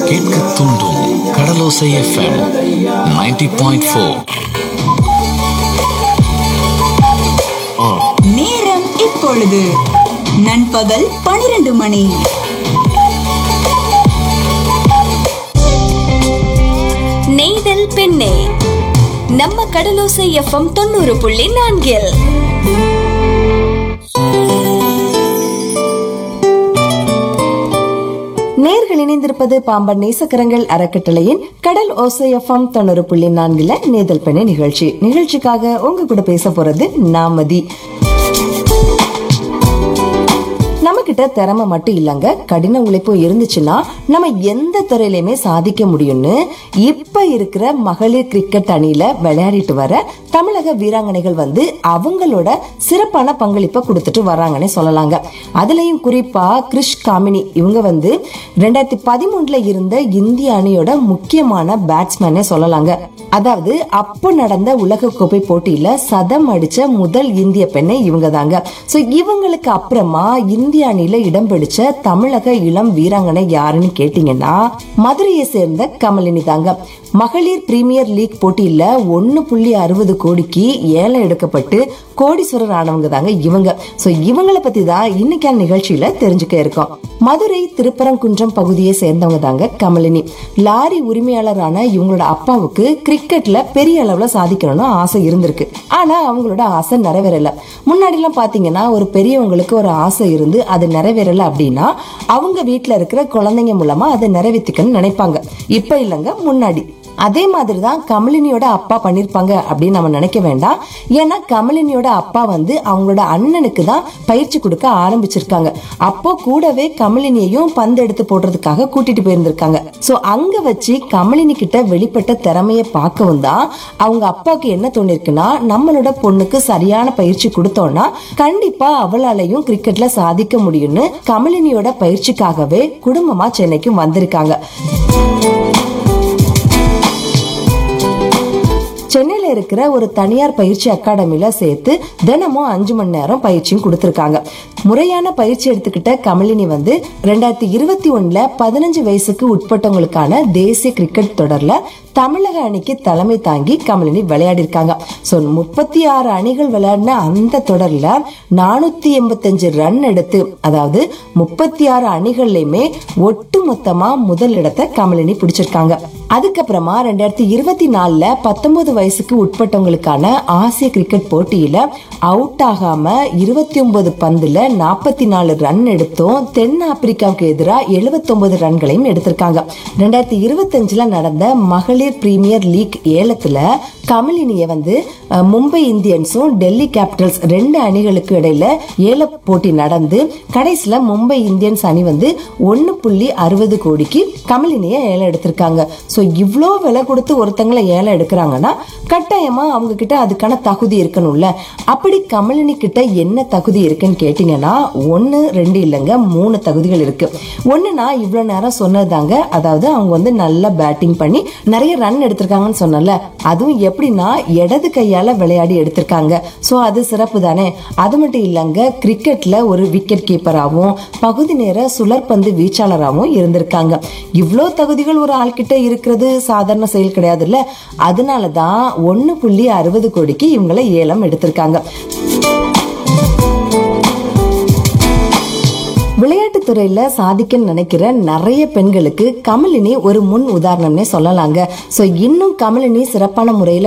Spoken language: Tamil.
கேட்க தூண்டும் கடலோசை எஃப்எம் 90.4 பாயிண்ட் ஃபோர் நேரம் இப்பொழுது நண்பகல் பனிரெண்டு மணி நெய்தல் பெண்ணே நம்ம கடலோசை எஃப்எம் தொண்ணூறு புள்ளி நான்கில் நேர்கள் இணைந்திருப்பது பாம்பன் நேசக்கரங்கள் அறக்கட்டளையின் கடல் ஓசைஎஃப்எம் தொண்ணூறு புள்ளி நான்குல நேதல் பெண்ணை நிகழ்ச்சி நிகழ்ச்சிக்காக உங்க கூட பேச போறது நாமதி நம்ம கிட்ட திறமை மட்டும் இல்லங்க கடின உழைப்பும் இருந்துச்சுன்னா நம்ம எந்த துறையிலுமே சாதிக்க முடியும்னு இப்ப இருக்கிற மகளிர் கிரிக்கெட் அணியில விளையாடிட்டு வர தமிழக வீராங்கனைகள் வந்து அவங்களோட சிறப்பான பங்களிப்பை கொடுத்துட்டு வர்றாங்கன்னே சொல்லலாங்க அதுலயும் குறிப்பா கிரிஷ் காமினி இவங்க வந்து ரெண்டாயிரத்தி பதிமூணுல இருந்த இந்திய அணியோட முக்கியமான பேட்ஸ்மேனே சொல்லலாங்க அதாவது அப்போ நடந்த உலக கோப்பை போட்டியில சதம் அடிச்ச முதல் இந்திய பெண்ணை இவங்க தாங்க சோ இவங்களுக்கு அப்புறமா இந்திய அணியில இடம் பிடிச்ச தமிழக இளம் வீராங்கனை யாருன்னு கேட்டீங்கன்னா மதுரையை சேர்ந்த கமலினி தாங்க மகளிர் பிரீமியர் லீக் போட்டியில ஒன்னு புள்ளி அறுபது கோடிக்கு ஏலம் எடுக்கப்பட்டு கோடீஸ்வரர் ஆனவங்க தாங்க இவங்க சோ இவங்களை பத்தி தான் இன்னைக்கான நிகழ்ச்சியில தெரிஞ்சுக்க இருக்கோம் மதுரை திருப்பரங்குன்றம் பகுதியை சேர்ந்தவங்க தாங்க கமலினி லாரி உரிமையாளரான இவங்களோட அப்பாவுக்கு கிரிக்கெட்ல பெரிய அளவுல சாதிக்கணும்னு ஆசை இருந்திருக்கு ஆனா அவங்களோட ஆசை நிறைவேறல முன்னாடி எல்லாம் பாத்தீங்கன்னா ஒரு பெரியவங்களுக்கு ஒரு ஆசை இருந்து அது நிறைவேறல அப்படின்னா அவங்க வீட்ல இருக்கிற குழந்தைங்க மூலமா அதை நிறைவேற்றிக்கணும்னு நினைப்பாங்க இப்ப இல்லைங்க முன்னாடி அதே மாதிரி தான் கமலினியோட அப்பா பண்ணிருப்பாங்க அப்படின்னு நம்ம நினைக்க வேண்டாம் ஏன்னா கமலினியோட அப்பா வந்து அவங்களோட அண்ணனுக்கு தான் பயிற்சி கொடுக்க ஆரம்பிச்சிருக்காங்க அப்போ கூடவே கமலினியையும் பந்து எடுத்து போடுறதுக்காக கூட்டிட்டு போயிருந்திருக்காங்க சோ அங்க வச்சு கமலினி கிட்ட வெளிப்பட்ட திறமைய பார்க்கவும் தான் அவங்க அப்பாவுக்கு என்ன தோணிருக்குன்னா நம்மளோட பொண்ணுக்கு சரியான பயிற்சி கொடுத்தோம்னா கண்டிப்பா அவளாலையும் கிரிக்கெட்ல சாதிக்க முடியும்னு கமலினியோட பயிற்சிக்காகவே குடும்பமா சென்னைக்கு வந்திருக்காங்க சென்னையில இருக்கிற ஒரு தனியார் பயிற்சி அகாடமில சேர்த்து தினமும் அஞ்சு மணி நேரம் பயிற்சியும் கொடுத்திருக்காங்க முறையான பயிற்சி எடுத்துக்கிட்ட கமலினி வந்து ரெண்டாயிரத்தி இருபத்தி ஒண்ணுல பதினஞ்சு வயசுக்கு உட்பட்டவங்களுக்கான தேசிய கிரிக்கெட் தொடர்ல தமிழக அணிக்கு தலைமை தாங்கி கமலினி விளையாடி இருக்காங்க சோ முப்பத்தி ஆறு அணிகள் விளையாடின அந்த தொடர்ல நானூத்தி எண்பத்தஞ்சு ரன் எடுத்து அதாவது முப்பத்தி ஆறு அணிகள்லயுமே ஒட்டு மொத்தமா முதல் இடத்தை கமலினி பிடிச்சிருக்காங்க அதுக்கப்புறமா ரெண்டாயிரத்தி இருபத்தி நாலுல பத்தொன்பது வயசுக்கு உட்பட்டவங்களுக்கான ஆசிய கிரிக்கெட் போட்டியில அவுட் ஆகாம இருபத்தி ஒன்பது பந்துல நாற்பத்தி நாலு ரன் எடுத்தும் தென் ஆப்பிரிக்காவுக்கு எதிராக எழுபத்தி ஒன்பது ரன்களையும் எடுத்திருக்காங்க ரெண்டாயிரத்தி இருபத்தஞ்சுல நடந்த மகளிர் பிரீமியர் லீக் ஏலத்துல கமலினிய வந்து அஹ், மும்பை இந்தியன்ஸும் டெல்லி கேபிட்டல்ஸ் ரெண்டு அணிகளுக்கு இடையில ஏல போட்டி நடந்து கடைசியில மும்பை இந்தியன்ஸ் அணி வந்து ஒன்னு புள்ளி அறுபது கோடிக்கு கமலினிய ஏலம் எடுத்திருக்காங்க சோ இவ்ளோ விலை கொடுத்து ஒருத்தங்களை ஏலம் எடுக்கிறாங்கன்னா கட்டாயமா அவங்க கிட்ட அதுக்கான தகுதி இருக்கணும்ல அப்படி கமலினி கிட்ட என்ன தகுதி இருக்குன்னு கேட்டீங்கன்னா ஒன்னு ரெண்டு இல்லைங்க மூணு தகுதிகள் இருக்கு ஒண்ணு நான் இவ்வளவு நேரம் சொன்னதுதாங்க அதாவது அவங்க வந்து நல்லா பேட்டிங் பண்ணி நிறைய ரன் எடுத்திருக்காங்கன்னு சொன்னல அதுவும் எப்படின்னா இடது கையால விளையாடி எடுத்திருக்காங்க சோ அது சிறப்பு தானே அது மட்டும் இல்லைங்க கிரிக்கெட்ல ஒரு விக்கெட் கீப்பராகவும் பகுதி நேர சுழற்பந்து வீச்சாளராகவும் இருந்திருக்காங்க இவ்வளோ தகுதிகள் ஒரு ஆள்கிட்ட இருக்கிறது சாதாரண செயல் கிடையாதுல்ல அதனாலதான் ஒன்னு புள்ளி அறுபது கோடிக்கு இவங்களை ஏலம் எடுத்திருக்காங்க விளையாட்டுத் துறையில சாதிக்க நினைக்கிற நிறைய பெண்களுக்கு கமலினி ஒரு முன் உதாரணம்னே சொல்லலாங்க சோ இன்னும் கமலினி சிறப்பான முறையில